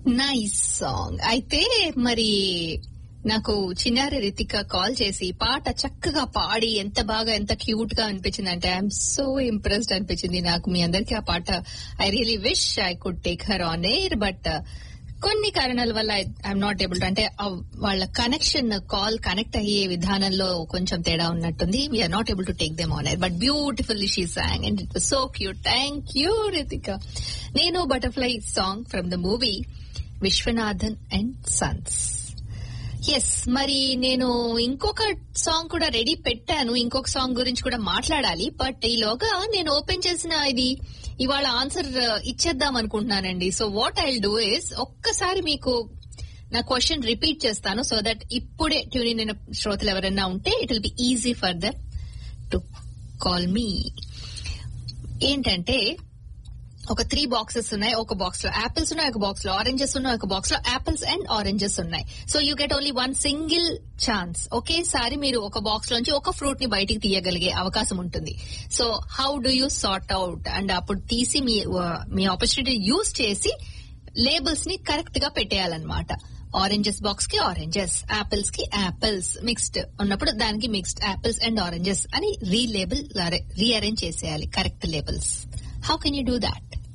nice song అయితే మరి నాకు చిన్నారి రితిక కాల్ చేసి పాట చక్కగా పాడి ఎంత బాగా ఎంత క్యూట్ గా అనిపించింది అంటే ఐఎమ్ సో ఇంప్రెస్డ్ అనిపించింది నాకు మీ అందరికి ఆ పాట I really wish I could take her on air but కొన్ని కారణాల వల్ల ఐఎమ్ నాట్ ఏబుల్ అంటే ఆ వాళ్ళ కనెక్షన్ కాల్ కనెక్ట్ అయ్యే విధానంలో కొంచెం తేడా ఉన్నట్టుంది we're not able to take them on air but beautifully she sang and it was so cute thank you Ritika నేను butterfly song from the movie Viswanathan and sons yes మరి నేను ఇంకొక సాంగ్ కూడా రెడీ పెట్టాను ఇంకొక సాంగ్ గురించి కూడా మాట్లాడాలి బట్ ఈలోగా నేను ఓపెన్ చేసిన ఇది ఇవాళ ఆన్సర్ ఇచ్చేద్దాం అనుకుంటున్నానండి so what I do is ఒక్కసారి మీకు నా క్వశ్చన్ రిపీట్ చేస్తాను సో దట్ ఇప్పుడే ట్యూన్ ఇన్ శ్రోతలు ఎవరైనా ఉంటే it will be easy for their to call మీ ఏంటంటే ఒక త్రీ బాక్సెస్ ఉన్నాయి ఒక బాక్స్ లో యాపిల్స్ ఉన్నాయి ఒక బాక్స్ లో ఆరెంజెస్ ఉన్నాయి ఒక బాక్స్ లో యాపిల్స్ అండ్ ఆరెంజెస్ ఉన్నాయి so you get only one single chance ఒకేసారి మీరు ఒక బాక్స్ లోంచి ఒక ఫ్రూట్ ని బయటికి తీయగలిగే అవకాశం ఉంటుంది so how do you sort out and అప్పుడు తీసి మీ మీ ఆపర్చునిటీ యూజ్ చేసి లేబుల్స్ ని కరెక్ట్ గా పెట్టేయాలన్నమాట ఆరెంజెస్ బాక్స్ కి ఆరెంజెస్ యాపిల్స్ కి యాపిల్స్ మిక్స్డ్ ఉన్నప్పుడు దానికి మిక్స్డ్ యాపిల్స్ అండ్ ఆరెంజెస్ అని రీలేబుల్ రీఅరేంజ్ చేసేయాలి correct labels how can you do that